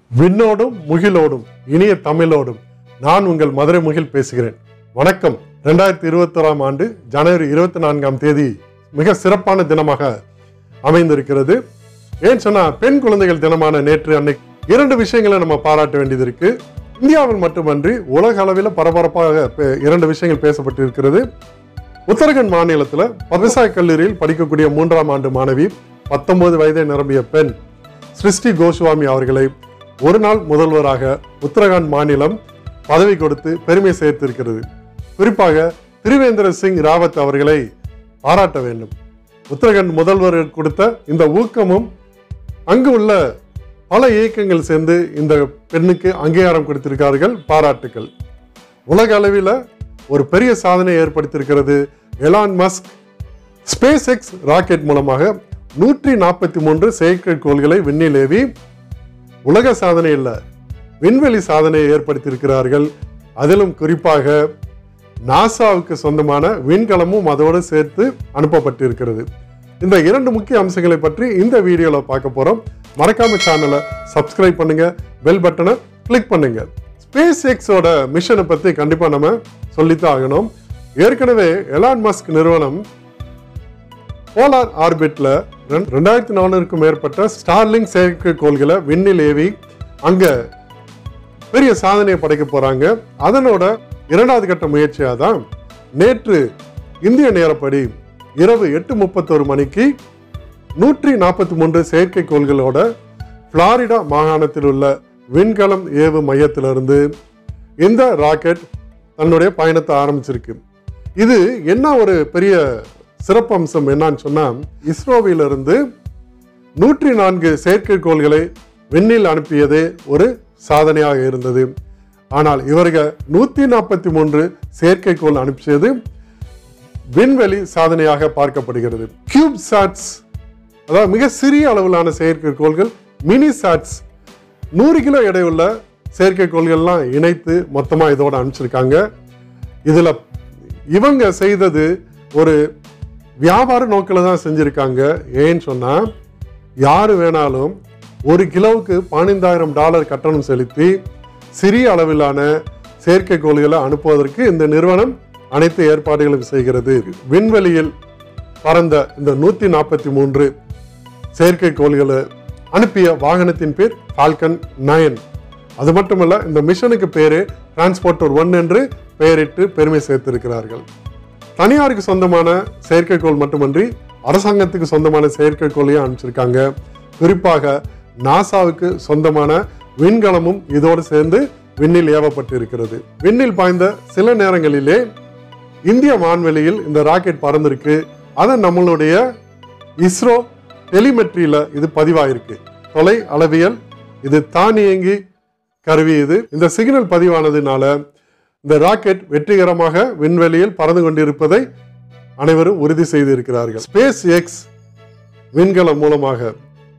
விண்ணோடும் முகிலோடும் இனிய தமிழோடும் நான் உங்கள் மதுரை முகில் பேசுகிறேன் வணக்கம் ரெண்டாயிரத்தி இருபத்தோராம் ஆண்டு ஜனவரி இருபத்தி நான்காம் தேதி மிக சிறப்பான தினமாக அமைந்திருக்கிறது ஏன் சொன்னா பெண் குழந்தைகள் தினமான நேற்று அன்னைக்கு இரண்டு விஷயங்களை நம்ம பாராட்ட வேண்டியது இருக்கு இந்தியாவில் மட்டுமன்றி உலக அளவில் பரபரப்பாக பே- இரண்டு விஷயங்கள் பேசப்பட்டிருக்கிறது உத்தரகண்ட் மாநிலத்தில் விவசாய கல்லூரியில் படிக்கக்கூடிய மூன்றாம் ஆண்டு மாணவி பத்தொன்பது வயதை நிரம்பிய பெண் சிருஷ்டி கோஸ்வாமி அவர்களை ஒரு நாள் முதல்வராக உத்தரகாண்ட் மாநிலம் பதவி கொடுத்து பெருமை சேர்த்திருக்கிறது குறிப்பாக திரிவேந்திர சிங் ராவத் அவர்களை பாராட்ட வேண்டும் உத்தரகண்ட் முதல்வர் கொடுத்த இந்த ஊக்கமும் அங்கு உள்ள பல இயக்கங்கள் சேர்ந்து இந்த பெண்ணுக்கு அங்கீகாரம் கொடுத்திருக்கிறார்கள் பாராட்டுக்கள் உலக அளவில் ஒரு பெரிய சாதனை ஏற்படுத்தியிருக்கிறது Elon Musk SpaceX rocket மூலமாக நூற்றி நாற்பத்தி மூன்று செயற்கைக்கோள்களை விண்ணில் ஏவி உலக சாதனை இல்லை விண்வெளி சாதனையை ஏற்படுத்தியிருக்கிறார்கள் அதிலும் குறிப்பாக நாசாவுக்கு சொந்தமான விண்கலமும் அதோடு சேர்த்து அனுப்பப்பட்டிருக்கிறது இந்த இரண்டு முக்கிய அம்சங்களை பற்றி இந்த வீடியோவில் பார்க்க போறோம் மறக்காம சேனலை சப்ஸ்கிரைப் பண்ணுங்க பெல் பட்டனை கிளிக் பண்ணுங்க ஸ்பேஸ் எக்ஸோட மிஷனை பத்தி கண்டிப்பா நம்ம சொல்லித்தான் ஆகணும் ஏற்கனவே எலான் மஸ்க் நிறுவனம் போலார் ஆர்பிட்ல ரெண்டாயிரத்தி நானூறுக்கும் மேற்பட்ட ஸ்டார்லிங் செயற்கைக்கோள்களை விண்ணில் ஏவி அங்க பெரிய சாதனையை படைக்க போறாங்க அதனோட இரண்டாவது கட்ட முயற்சியாக தான் நேற்று இந்திய நேரப்படி இரவு எட்டு முப்பத்தொரு மணிக்கு நூற்றி நாற்பத்தி மூன்று செயற்கைக்கோள்களோட புளாரிடா மாகாணத்தில் உள்ள விண்கலம் ஏவு மையத்திலிருந்து இந்த ராக்கெட் தன்னுடைய பயணத்தை ஆரம்பிச்சிருக்கு இது என்ன ஒரு பெரிய சிறப்பம்சம் என்னன்னு சொன்னா இஸ்ரோவிலிருந்து நூற்றி நான்கு செயற்கைக்கோள்களை விண்ணில் அனுப்பியதே ஒரு சாதனையாக இருந்தது ஆனால் இவர்கள் நூத்தி நாற்பத்தி மூன்று செயற்கைக்கோள் அனுப்பியது விண்வெளி சாதனையாக பார்க்கப்படுகிறது கியூப் சாட்ஸ் அதாவது மிக சிறிய அளவிலான செயற்கைக்கோள்கள் மினி சாட்ஸ் நூறு கிலோ எடையுள்ள செயற்கைக்கோள்கள்லாம் இணைத்து மொத்தமாக இதோட அனுப்பிச்சிருக்காங்க இதில் இவங்க செய்தது ஒரு வியாபார நோக்கில் தான் செஞ்சுருக்காங்க ஏன்னு சொன்னால் யார் வேணாலும் ஒரு கிலோவுக்கு பதினைந்தாயிரம் டாலர் கட்டணம் செலுத்தி சிறிய அளவிலான செயற்கைக்கோள்களை அனுப்புவதற்கு இந்த நிறுவனம் அனைத்து ஏற்பாடுகளும் செய்கிறது விண்வெளியில் பறந்த இந்த நூற்றி நாற்பத்தி மூன்று செயற்கைக்கோள்களை அனுப்பிய வாகனத்தின் பேர் ஃபால்கன் நயன் அது மட்டுமல்ல இந்த மிஷனுக்கு பேரு டிரான்ஸ்போர்ட்டர் ஒன் என்று பெயரிட்டு பெருமை சேர்த்திருக்கிறார்கள் தனியாருக்கு சொந்தமான செயற்கைக்கோள் மட்டுமன்றி அரசாங்கத்துக்கு சொந்தமான செயற்கைக்கோளையும் அனுப்பிச்சிருக்காங்க குறிப்பாக நாசாவுக்கு சொந்தமான விண்கலமும் இதோடு சேர்ந்து விண்ணில் ஏவப்பட்டு இருக்கிறது விண்ணில் பாய்ந்த சில நேரங்களிலே இந்திய வான்வெளியில் இந்த ராக்கெட் பறந்திருக்கு அதை நம்மளுடைய இஸ்ரோ டெலிமெட்ரியில இது பதிவாயிருக்கு தொலை அளவியல் இது தானியங்கி கருவி இது இந்த சிக்னல் பதிவானதுனால இந்த ராக்கெட் வெற்றிகரமாக விண்வெளியில் பறந்து கொண்டிருப்பதை அனைவரும் உறுதி செய்திருக்கிறார்கள் ஸ்பேஸ் எக்ஸ் விண்கலம் மூலமாக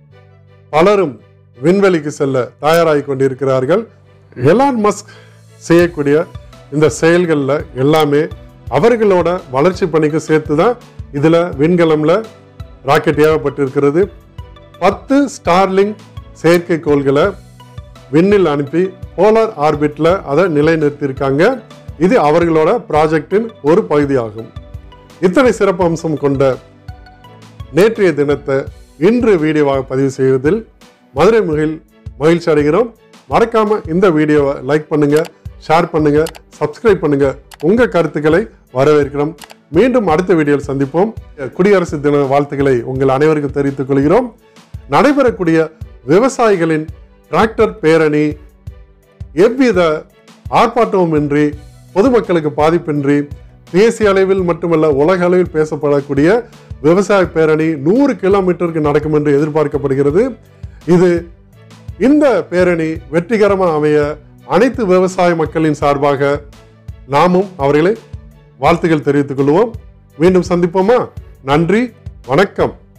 பலரும் விண்வெளிக்கு செல்ல தயாராகி கொண்டிருக்கிறார்கள் எலான் மஸ்க் செய்யக்கூடிய இந்த செயல்களில் எல்லாமே அவர்களோட வளர்ச்சி பணிக்கு சேர்த்து தான் இதில் விண்கலம்ல ராக்கெட் ஏவப்பட்டிருக்கிறது பத்து ஸ்டார்லிங் செயற்கைக்கோள்களை விண்ணில் அனுப்பி போலார் ஆர்பிட்ல அதை நிலைநிறுத்தியிருக்காங்க இது அவர்களோட ப்ராஜெக்டின் ஒரு பகுதியாகும் இத்தனை சிறப்பு அம்சம் கொண்ட நேற்றைய தினத்தை இன்று வீடியோவாக பதிவு செய்வதில் மதுரை முகில் மகிழ்ச்சி அடைகிறோம் மறக்காம இந்த வீடியோவை லைக் பண்ணுங்க ஷேர் பண்ணுங்க சப்ஸ்கிரைப் பண்ணுங்க உங்க கருத்துக்களை வரவேற்கிறோம் மீண்டும் அடுத்த வீடியோவில் சந்திப்போம் குடியரசு தின வாழ்த்துக்களை உங்கள் அனைவருக்கும் தெரிவித்துக் கொள்கிறோம் நடைபெறக்கூடிய விவசாயிகளின் டிராக்டர் பேரணி எவ்வித ஆர்ப்பாட்டமும் இன்றி பொதுமக்களுக்கு பாதிப்பின்றி தேசிய அளவில் மட்டுமல்ல உலக அளவில் பேசப்படக்கூடிய விவசாய பேரணி நூறு கிலோமீட்டருக்கு நடக்கும் என்று எதிர்பார்க்கப்படுகிறது இது இந்த பேரணி வெற்றிகரமாக அமைய அனைத்து விவசாய மக்களின் சார்பாக நாமும் அவர்களை வாழ்த்துக்கள் தெரிவித்துக் கொள்வோம் மீண்டும் சந்திப்போமா நன்றி வணக்கம்